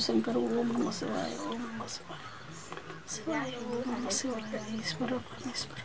சங்கர் ஓம் நம சிவாய ஓம் நம சிவாய சிவாய ஓம் நம சிவாய ஈஸ்வர பரமேஸ்வர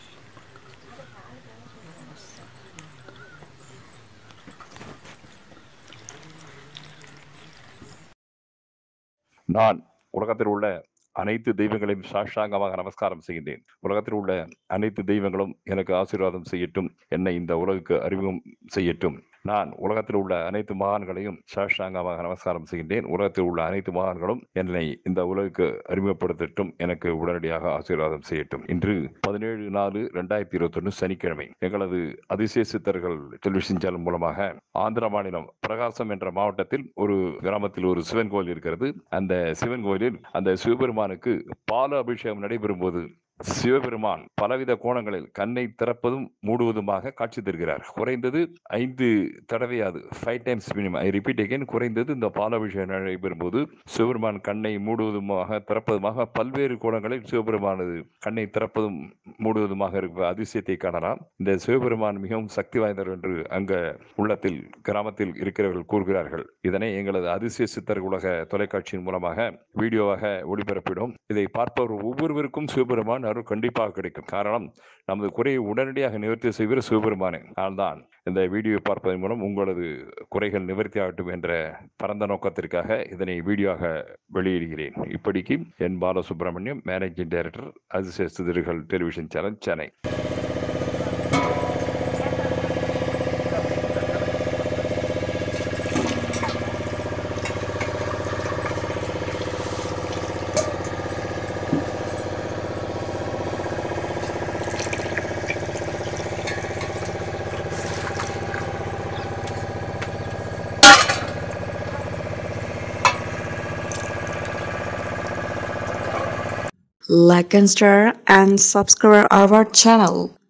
நான் உலகத்தில் உள்ள அனைத்து தெய்வங்களையும் சாஷ்டாங்கமாக நமஸ்காரம் செய்கின்றேன் உலகத்தில் உள்ள அனைத்து தெய்வங்களும் எனக்கு ஆசீர்வாதம் செய்யட்டும் என்னை இந்த உலகுக்கு அறிமுகம் செய்யட்டும் நான் உலகத்தில் உள்ள அனைத்து மகான்களையும் சாஷ்டாங்கமாக நமஸ்காரம் செய்கின்றேன் உலகத்தில் உள்ள அனைத்து மகான்களும் என்னை இந்த உலகுக்கு அறிமுகப்படுத்தட்டும் எனக்கு உடனடியாக ஆசீர்வாதம் செய்யட்டும் இன்று பதினேழு நாலு ரெண்டாயிரத்தி இருபத்தொன்னு சனிக்கிழமை எங்களது அதிசய சித்தர்கள் டெலிவிஷன் சேனல் மூலமாக ஆந்திர மாநிலம் பிரகாசம் என்ற மாவட்டத்தில் ஒரு கிராமத்தில் ஒரு சிவன் கோயில் இருக்கிறது அந்த சிவன் கோயிலில் அந்த சிவபெருமானுக்கு பால அபிஷேகம் நடைபெறும் போது சிவபெருமான் பலவித கோணங்களில் கண்ணை திறப்பதும் மூடுவதுமாக காட்சி தருகிறார் குறைந்தது ஐந்து தடவையாது five times minimum I repeat again குறைந்தது இந்த பாலாபிஷேகம் நடைபெறும் போது சிவபெருமான் கண்ணை மூடுவதுமாக திறப்பதுமாக பல்வேறு கோணங்களில் சிவபெருமானது கண்ணை திறப்பதும் மூடுவதுமாக இருக்கிற அதிசயத்தை காணலாம் இந்த சிவபெருமான் மிகவும் சக்தி வாய்ந்தவர் என்று அங்க உள்ளத்தில் கிராமத்தில் இருக்கிறவர்கள் கூறுகிறார்கள் இதனை எங்களது அதிசய சித்தர் உலக தொலைக்காட்சியின் மூலமாக வீடியோவாக ஒளிபரப்பிடும் இதை பார்ப்பவர் ஒவ்வொருவருக்கும் சிவபெருமான் அருள் கண்டிப்பாக கிடைக்கும் காரணம் நமது குறையை உடனடியாக நிவர்த்தி செய்வது சிவபெருமானே அதனால்தான் இந்த வீடியோ பார்ப்பதன் மூலம் உங்களது குறைகள் நிவர்த்தி ஆகட்டும் என்ற பரந்த நோக்கத்திற்காக இதனை வீடியோவாக வெளியிடுகிறேன் இப்படிக்கு என் பாலசுப்ரமணியம் மேனேஜிங் டைரக்டர் அதிசய சிதறுகள் television channel Chennai like and share and subscribe our channel